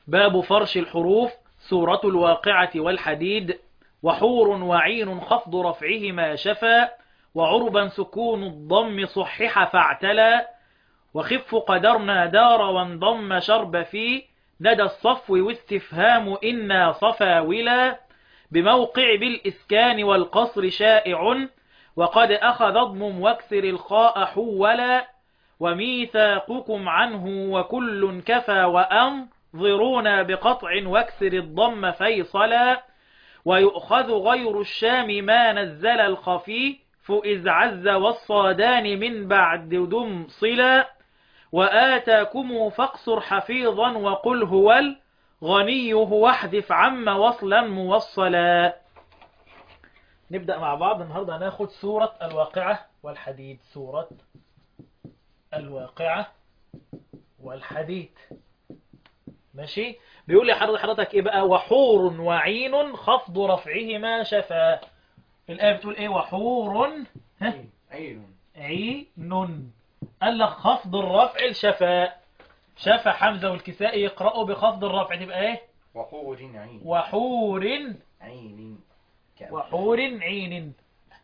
باب فرش الحروف سورة الواقعة والحديد وحور وعين خفض رفعهما شفا وعربا سكون الضم صحح فاعتلى وخف قدرنا دار وانضم شرب في ندى الصفو واستفهام إنا صفا ولا بموقع بالإسكان والقصر شائع وقد أخذ اضمم واكسر الخاء حولا وميثاقكم عنه وكل كفى وأنظرونا بقطع واكسر الضم فيصلا ويؤخذ غير الشام ما نزل الخفي فإذ عز والصادان من بعد دم صلا وآتاكم فاقصر حفيظا وقل هو الغني هو احذف عم وصلا موصلا نبدأ مع بعض النهاردة هناخد سورة الواقعة والحديد سورة الواقعة والحديد ماشي بيقول لي حضرتك ايه بقى وحور وعين خفض رفعهما شفا الآية بتقول ايه وحور ها عين عين قال لك خفض الرفع الشفاء شفا حمزة والكسائي يقرأوا بخفض الرفع تبقى ايه وحور عين وحور عين كأن- وحور عين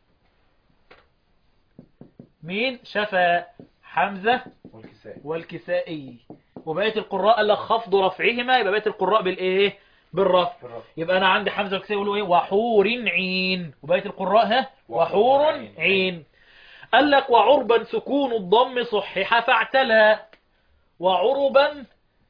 مين شفا حمزة والكساء والكسائي وبقية القراء قال لك خفض رفعهما يبقى بقية القراء بالايه بالرفع بالرفع. يبقى انا عندي حمزة والكسائي يقولوا ايه وحور عين وبقية القراء ها وحور وحور عين. عين قال لك وعربا سكون الضم صحح فاعتلى وعربا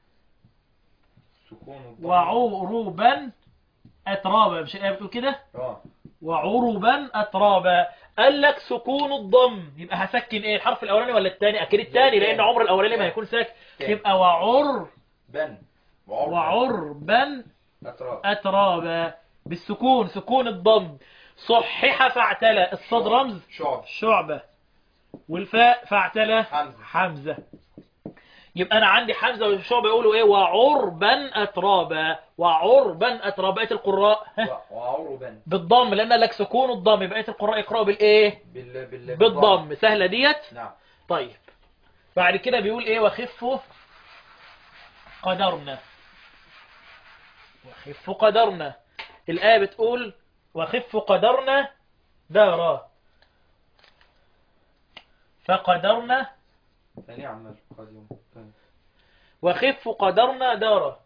سكون الضم وعربا أترابا مش الآية بتقول كده اه وعربا أترابا قال لك سكون الضم يبقى هسكن ايه الحرف الأولاني ولا الثاني أكيد الثاني لأن عمر الأولاني ما هيكون ساكن تاني. يبقى وعر بن وعرب وعربا أتراب أترابا بالسكون سكون الضم صحح فاعتلى الصاد رمز شعب شعبة والفاء فاعتلى حمزة. حمزة يبقى أنا عندي حمزة وشعبة يقولوا إيه وعربا أترابا وعربا أترابا بقية القراء ها، و- وعربا بالضم لأن لك سكون الضم بقية القراء يقرأوا بالإيه بال... بال... بالضم سهلة ديت نعم طيب بعد كده بيقول إيه وخفوا قدرنا وخفوا قدرنا الآية بتقول وخفوا قدرنا دارا فقدرنا ثاني عمال قادم ثاني. وخف قدرنا دارا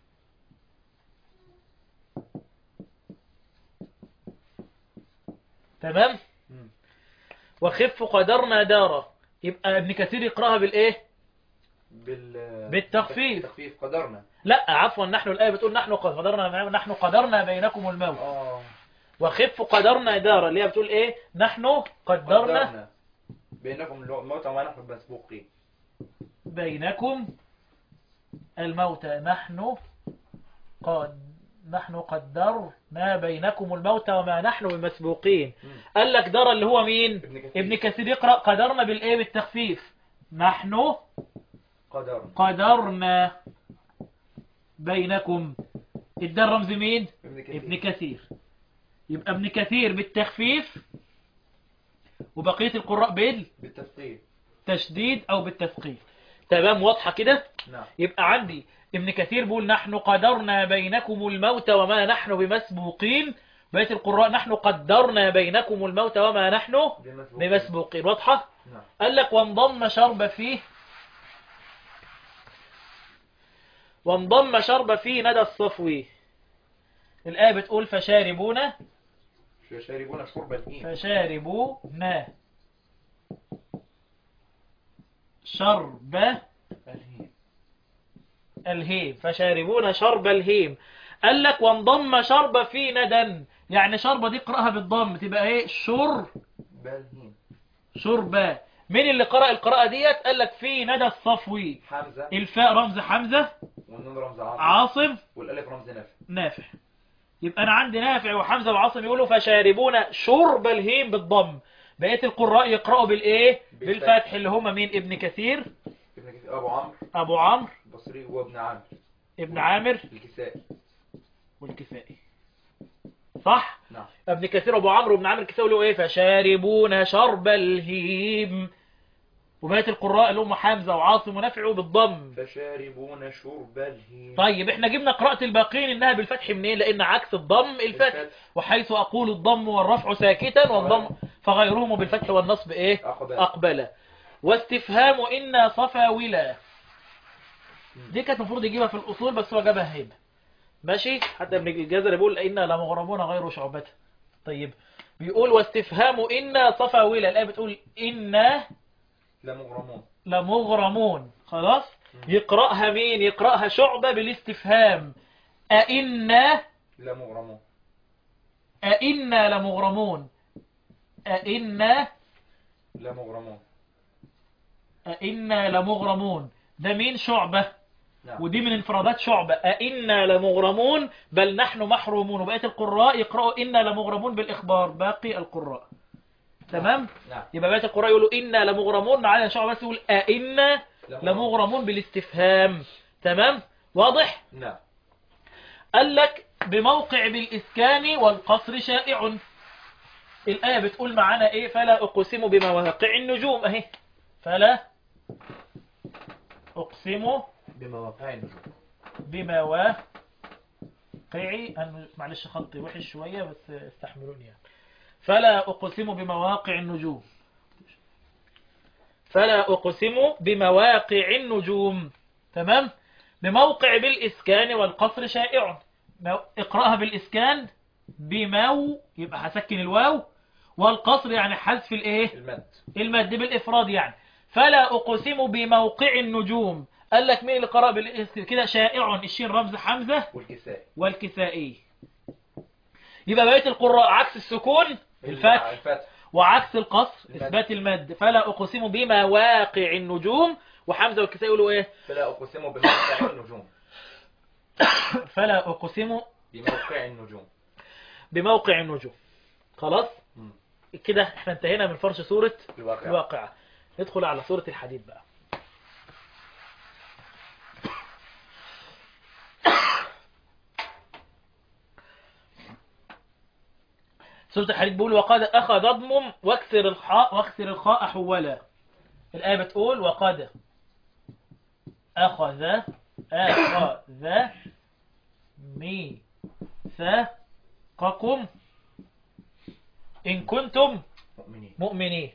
تمام مم. وخف قدرنا دارا يبقى ابن كثير يقراها بالايه بال... بالتخفيف. بالتخفيف قدرنا لا عفوا نحن الايه بتقول نحن قدرنا نحن قدرنا بينكم الموت اه وخف قدرنا دارا اللي هي بتقول ايه نحن قدرنا بينكم الموت وما نحن مسبوقين بينكم الموت نحن قد نحن قدرنا بينكم الموت وما نحن بمسبوقين مم. قال لك درى اللي هو مين ابن كثير. ابن كثير يقرأ قدرنا بالايه بالتخفيف نحن قدرنا قدرنا بينكم ادى الرمز مين ابن كثير ابن كثير يبقى ابن كثير بالتخفيف وبقية القراء بالتثقيل بالتشديد او بالتثقيل تمام واضحة كده نعم يبقى عندي ابن كثير بيقول نحن قدرنا بينكم الموت وما نحن بمسبوقين بقية القراء نحن قدرنا بينكم الموت وما نحن بمسبوقين. بمسبوقين واضحة نعم قال لك وانضم شرب فيه وانضم شرب فيه ندى الصفوي الآية بتقول فشاربون يشربون شرب الهيم فشاربون شرب الهيم الهيم فشاربون شرب الهيم قال لك وانضم شرب في ندى يعني شربة دي قرأها بالضم تبقى ايه شر بالهيم شربة مين اللي قرأ القراءة ديت قال لك في ندى الصفوي حمزة الفاء رمز حمزة والنون رمز عاصم عاصم والالف رمز نافع نافع يبقى انا عندي نافع وحمزة وعاصم يقولوا فشاربون شرب الهيم بالضم بقية القراء يقرأوا بالايه بالفتح. بالفتح اللي هما مين ابن كثير ابن كثير ابو عمرو ابو عمرو البصري وابن عامر ابن عامر الكسائي والكسائي صح نعم ابن كثير ابو عمرو بن عامر الكسائي يقولوا ايه فشاربون شرب الهيم وبقية القراء اللي هم حمزة وعاصم ونافع بالضم فشاربون شرب الهيم طيب احنا جبنا قراءة الباقين انها بالفتح منين لان عكس الضم الفتح وحيث اقول الضم والرفع ساكتا والضم فغيرهم بالفتح والنصب ايه أقبل اقبل واستفهام إنا صفاولا دي كانت المفروض يجيبها في الأصول بس هو جابها هنا ماشي حتى ابن الجزر بيقول إنا لمغرمون غير شعبة طيب بيقول واستفهام إنا صفاولا الآية بتقول إنا لمغرمون لمغرمون خلاص يقرأها مين يقرأها شعبة بالاستفهام أئنا لمغرمون أئنا لمغرمون أئنا لمغرمون أئنا لمغرمون ده مين شعبة نعم ودي من انفرادات شعبة أئنا لمغرمون بل نحن محرومون وبقية القراء يقرأوا إنا لمغرمون بالإخبار باقي القراء تمام نعم يبقى بقية القراء يقولوا إنا لمغرمون ما عدا شعبة بس يقول أئنا لمغرمون بالاستفهام تمام واضح نعم قال لك بموقع بالإسكان والقصر شائع الآية بتقول معانا إيه فلا أقسم بمواقع النجوم أهي فلا أقسم بمواقع النجوم بمواقع النجوم معلش خطي وحش شوية بس استحملوني يعني فلا أقسم بمواقع النجوم فلا أقسم بمواقع النجوم تمام بموقع بالإسكان والقصر شائع مو- اقرأها بالإسكان بمو يبقى هسكن الواو والقصر يعني حذف الايه المد المد بالإفراد يعني فلا أقسم بموقع النجوم قال لك مين اللي قرأ بالإسكان كده شائع الشين رمز حمزة والكساء والكسائي يبقى بقية القراء عكس السكون الفتح الفتح وعكس القصر المد. إثبات المد فلا أقسم بمواقع النجوم وحمزة والكسائي يقولوا إيه فلا أقسم بموقع النجوم فلا أقسم بموقع النجوم بموقع النجوم خلاص مم. كده احنا انتهينا من فرش سورة الواقع الواقعة ندخل على سورة الحديد بقى سورة الحديد بيقول وقد أخذ اضمم واكسر الخاء واكسر الخاء حولا الآية بتقول وقد أخذ أخذ ميثاقكم إن كنتم مؤمنين مؤمنين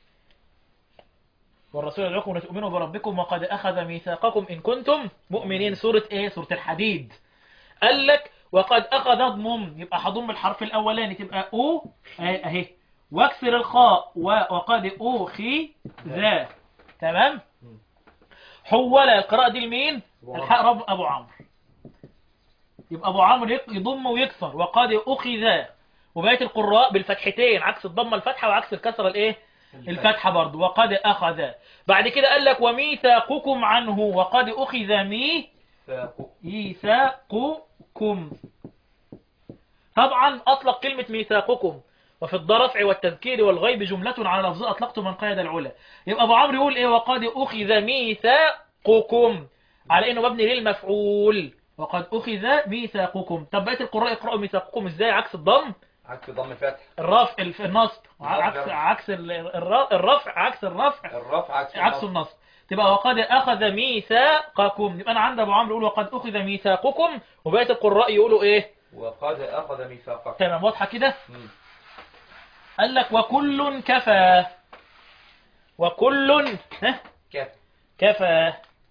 والرسول يدعوكم لتؤمنوا بربكم وقد أخذ ميثاقكم إن كنتم مؤمنين سورة إيه سورة الحديد قال لك وقد أخذ اضمم يبقى هضم الحرف الأولاني تبقى أو أهي أهي واكسر الخاء و- وقد أوخي ذا تمام حول القراءة دي لمين أبو عمرو. الحق رب أبو عمرو يبقى أبو عمرو يق- يضم ويكسر وقد أخذ وبقية القراء بالفتحتين عكس الضمة الفتحة وعكس الكسرة الايه الفتحة برضو وقد أخذ بعد كده قال لك وميثاقكم عنه وقد أخذ فاق ميثاقكم طبعا أطلق كلمة ميثاقكم وفي الضرفع والتذكير والغيب جملة على لفظ أطلقت من قيد العلا يبقى أبو عمرو يقول إيه وقد أخذ ميثاقكم على إنه مبني للمفعول وقد أخذ ميثاقكم طب بقية القراء يقرأوا ميثاقكم إزاي عكس الضم عكس ضم الفتح الرفع الف- النصب عكس الرفع. عكس ال- الر- الرفع عكس الرفع الرفع عكس عكس النصب. النصب تبقى وقد أخذ ميثاقكم يبقى أنا عند أبو عمرو يقول وقد أخذ ميثاقكم وبقية القراء يقولوا إيه وقد أخذ ميثاقكم تمام واضحة كده مم. قال لك وكل كفى وكل ها كيف كفى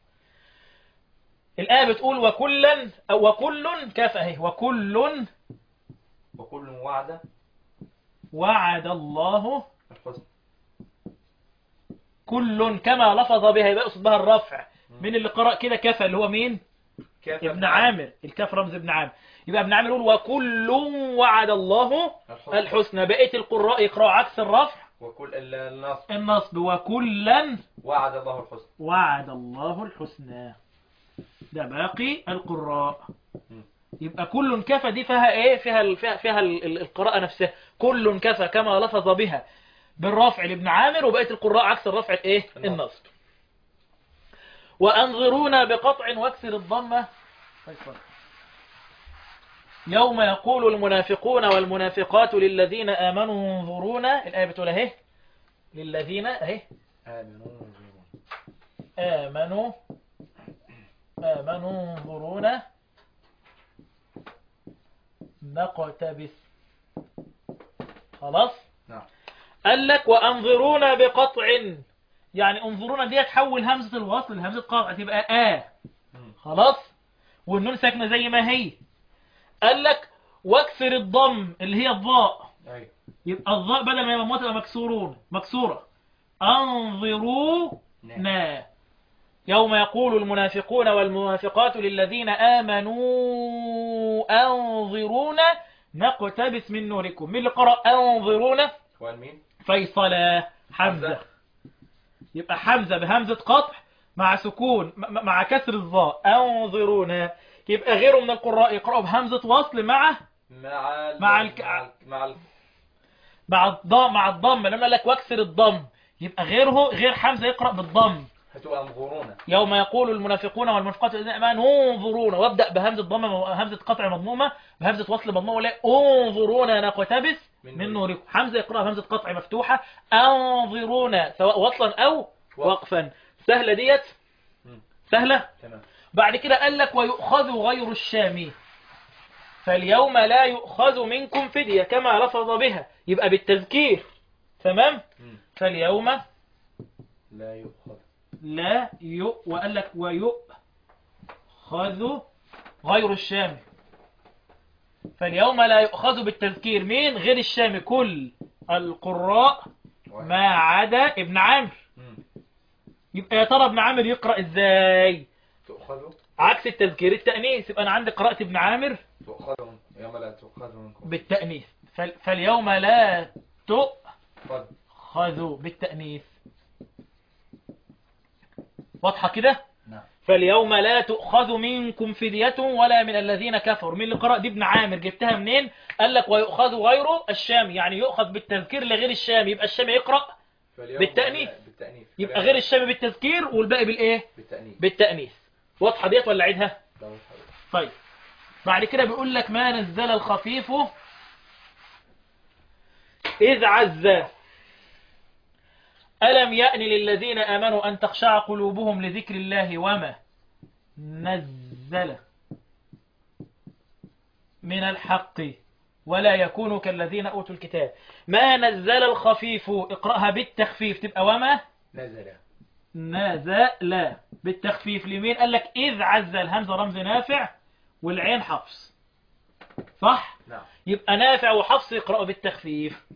الآية بتقول وكلا أو وكل كفى اهي وكل وكل وعد وعد الله الحسن كل كما لفظ بها يبقى يقصد بها الرفع من اللي قرأ كده كفى اللي هو مين كيف ابن عامر الكاف رمز ابن عامر يبقى ابن عامر يقول وكل وعد الله الحسن الحسنى بقية القراء يقرأوا عكس الرفع وكل ال- النصب النصب وكلا وعد الله الحسن وعد الله الحسنى ده باقي القراء مم. يبقى كل كفى دي فيها ايه فيها ال- فيها, فيها ال- ال- القراءة نفسها كل كفى كما لفظ بها بالرفع لابن عامر وبقية القراء عكس الرفع الايه النصب. النصب وأنظرونا بقطع واكسر الضمة يوم يقول المنافقون والمنافقات للذين آمنوا انظرونا الآية بتقول اهي للذين اهي آمنوا وانظروا. آمنوا آمنوا انظرونا نقتبس خلاص نعم قال لك وأنظرونا بقطع يعني انظرونا دي تحول همزة الوصل لهمزة قطع تبقى آ مم. خلاص والنون ساكنة زي ما هي قال لك واكسر الضم اللي هي الضاء أيوة يبقى الضاء بدل ما يبقى مضمومة تبقى مكسورون مكسورة انظرونا يوم يقول المنافقون والمنافقات للذين آمنوا أنظرونا نقتبس من نوركم من اللي قرأ أنظرونا وقال مين؟ فيصلة حمزة حمزة. يبقى حمزة بهمزة قطع مع سكون م- مع كسر الظاء أنظرونا يبقى غيره من القراء يقرأوا بهمزة وصل مع مع ال... مع الك- مع, ال... مع ال... مع الضم مع الضم لما قال لك واكسر الضم يبقى غيره غير حمزة يقرأ بالضم هتبقى انظرونا يوم يقول المنافقون والمنافقات الذين امنوا انظرونا وابدا بهمزه ضم همزه قطع مضمومه بهمزه وصل مضمومه ولا انظرونا نقتبس من من نوركم حمزه يقراها بهمزه قطع مفتوحه انظرونا سواء وصلا او وقفا سهله ديت مم. سهله تمام بعد كده قال لك ويؤخذ غير الشامي فاليوم لا يؤخذ منكم فدية كما لفظ بها يبقى بالتذكير تمام مم. فاليوم لا يؤخذ لا يؤ وقال لك ويؤخذ غير الشامي فاليوم لا يؤخذ بالتذكير مين غير الشامي كل القراء واحد. ما عدا ابن عامر مم. يبقى يا ترى ابن عامر يقرأ ازاي تؤخذ عكس التذكير التأنيث يبقى انا عندي قراءة ابن عامر تؤخذ من- يوم لا تؤخذ منكم بالتأنيث فال- فاليوم لا خذ تؤخذ بالتأنيث واضحة كده نعم فاليوم لا تؤخذ منكم فدية ولا من الذين كفروا من اللي قرأ دي ابن عامر جبتها منين قال لك ويؤخذ غيره الشام يعني يؤخذ بالتذكير لغير الشام يبقى الشام يقرأ فاليوم بالتأنيث. لا- بالتأنيث يبقى فاليوم غير الشام بالتذكير والباقي بالايه بالتأنيث بالتأنيث واضحة ديت ولا عيدها لا يؤخذ. طيب بعد كده بيقول لك ما نزل الخفيف إذ عز ألم يأن للذين آمنوا أن تخشع قلوبهم لذكر الله وما نزل من الحق ولا يكونوا كالذين أوتوا الكتاب ما نزل الخفيف اقرأها بالتخفيف تبقى وما نزل نزل بالتخفيف لمين قال لك إذ عز الهمزة رمز نافع والعين حفص صح نعم يبقى نافع وحفص يقرأوا بالتخفيف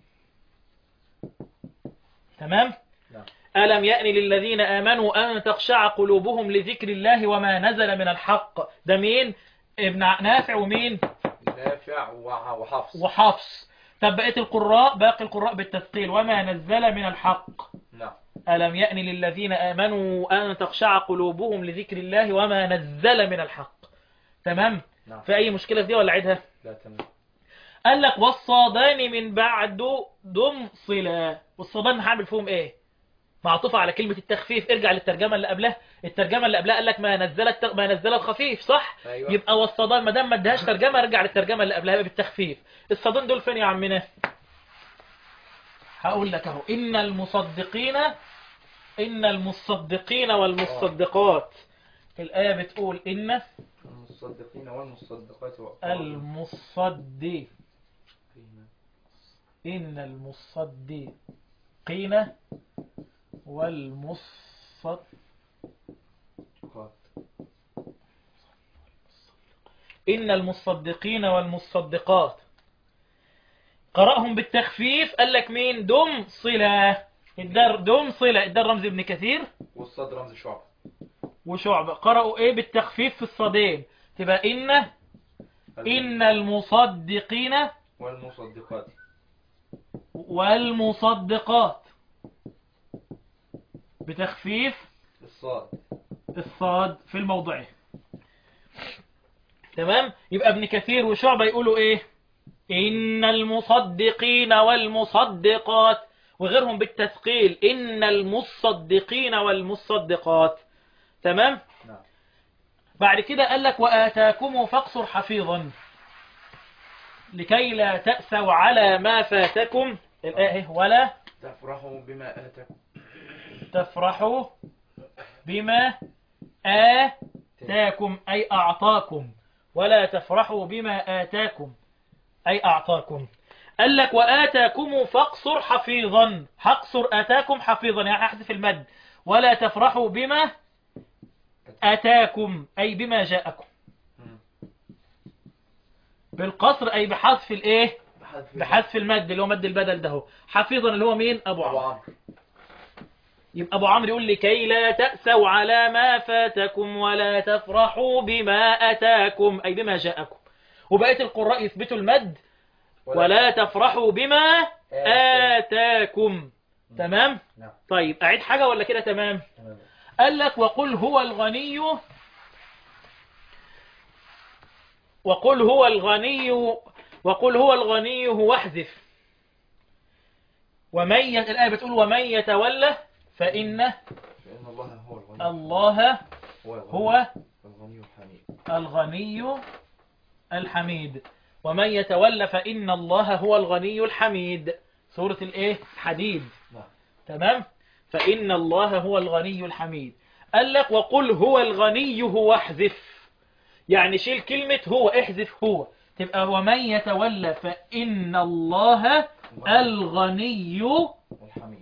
تمام نعم ألم يأن للذين آمنوا أن تخشع قلوبهم لذكر الله وما نزل من الحق ده مين ابن نافع ومين نافع وع- وحفص وحفص طب بقية القراء باقي القراء بالتثقيل وما نزل من الحق نعم ألم يأن للذين آمنوا أن تخشع قلوبهم لذكر الله وما نزل من الحق تمام نعم في أي مشكلة في دي ولا عيدها لا تمام قال لك والصادان من بعد دم صلة والصادان هعمل فيهم ايه معطوفة على كلمة التخفيف ارجع للترجمة اللي قبلها الترجمة اللي قبلها قال لك ما نزل الت... ما نزل الخفيف صح أيوة. يبقى والصادان ما دام ما ادهاش ترجمة ارجع للترجمة اللي قبلها يبقى بالتخفيف الصادان دول فين يا عمنا هقول لك اهو ان المصدقين ان المصدقين والمصدقات الآية بتقول إن المصدقين والمصدقات وأقرب المصدقين إن المصدقين والمصد إن المصدقين والمصدقات قرأهم بالتخفيف قال لك مين دم صلة الدر دم صلة الدر رمز ابن كثير والصاد رمز شعب وشعبة قرأوا ايه بالتخفيف في الصدين تبقى إن إن المصدقين والمصدقات والمصدقات بتخفيف الصاد الصاد في الموضعين تمام يبقى ابن كثير وشعبة يقولوا ايه إن المصدقين والمصدقات وغيرهم بالتثقيل إن المصدقين والمصدقات تمام نعم بعد كده قال لك وآتاكم فاقصر حفيظا لكي لا تأسوا على ما فاتكم الآية ولا تفرحوا بما آتاكم تفرحوا بما آتاكم أي أعطاكم ولا تفرحوا بما آتاكم أي أعطاكم قال لك وآتاكم فاقصر حفيظا حقصر آتاكم حفيظا يعني أحذف المد ولا تفرحوا بما آتاكم أي بما جاءكم مم. بالقصر أي بحذف الإيه بحذف بحذف المد اللي هو مد البدل ده هو. حفيظا اللي هو مين أبو أبو عمرو عمرو يبقى أبو عمرو يقول لكي لا تأسوا على ما فاتكم ولا تفرحوا بما أتاكم أي بما جاءكم وبقية القراء يثبتوا المد ولا تفرحوا بما آتاكم تمام نعم طيب أعيد حاجة ولا كده تمام تمام قال لك وقل هو الغني وقل هو الغني وقل هو الغني هو احذف ومن ي... الآية بتقول ومن يتولى فإن فإن الله هو الغني الله هو الغني هو الغني الحميد الغني الحميد ومن يتولى فإن الله هو الغني الحميد سورة الايه حديد نعم تمام فإن الله هو الغني الحميد قال لك وقل هو الغني هو احذف يعني شيل كلمة هو احذف هو تبقى ومن يتولى فإن الله الغني الحميد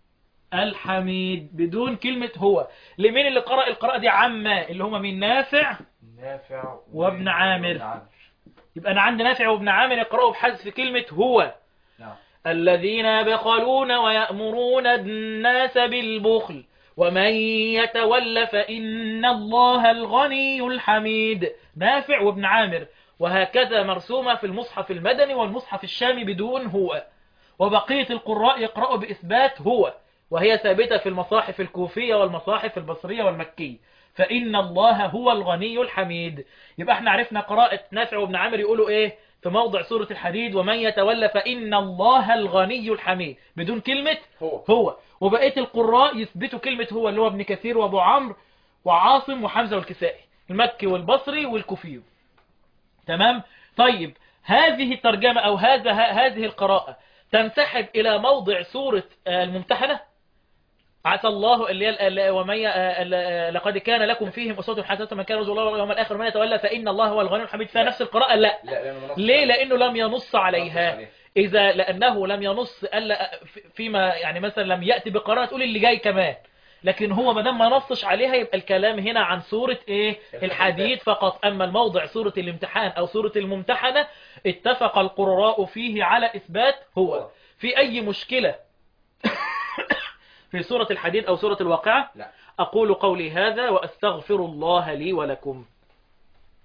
الحميد بدون كلمة هو لمين اللي قرأ القراءة دي عامة اللي هما من نافع نافع وابن عامر. وابن عامر يبقى أنا عندي نافع وابن عامر يقرأوا بحذف كلمة هو نعم الذين يبخلون ويأمرون الناس بالبخل ومن يتول فإن الله الغني الحميد نافع وابن عامر وهكذا مرسومة في المصحف المدني والمصحف الشامي بدون هو وبقية القراء يقرأوا بإثبات هو وهي ثابتة في المصاحف الكوفية والمصاحف البصرية والمكية فإن الله هو الغني الحميد يبقى احنا عرفنا قراءة نافع وابن عامر يقولوا ايه في موضع سورة الحديد ومن يتولى فإن الله الغني الحميد بدون كلمة هو هو وبقية القراء يثبتوا كلمة هو اللي هو ابن كثير وابو عمرو وعاصم وحمزة والكسائي المكي والبصري والكوفي تمام طيب هذه الترجمة أو هذا هذه القراءة تنسحب إلى موضع سورة آه، الممتحنة عسى الله اللي هي ال- ومن ي- آه، ال- آه، لقد كان لكم فيهم أسوة حسنة من كان يرجو الله واليوم الآخر من يتولى فإن الله هو الغني الحميد فيها نفس القراءة لا لا لأنه نص ليه لأنه لم ينص عليها عليها. إذا لأنه لم ينص ألا فيما يعني مثلا لم يأتي بقراءة تقول اللي جاي كمان لكن هو ما دام ما نصش عليها يبقى الكلام هنا عن سورة ايه الحديد فقط أما الموضع سورة الامتحان أو سورة الممتحنة اتفق القراء فيه على إثبات هو في أي مشكلة في سورة الحديد أو سورة الواقعة لا أقول قولي هذا وأستغفر الله لي ولكم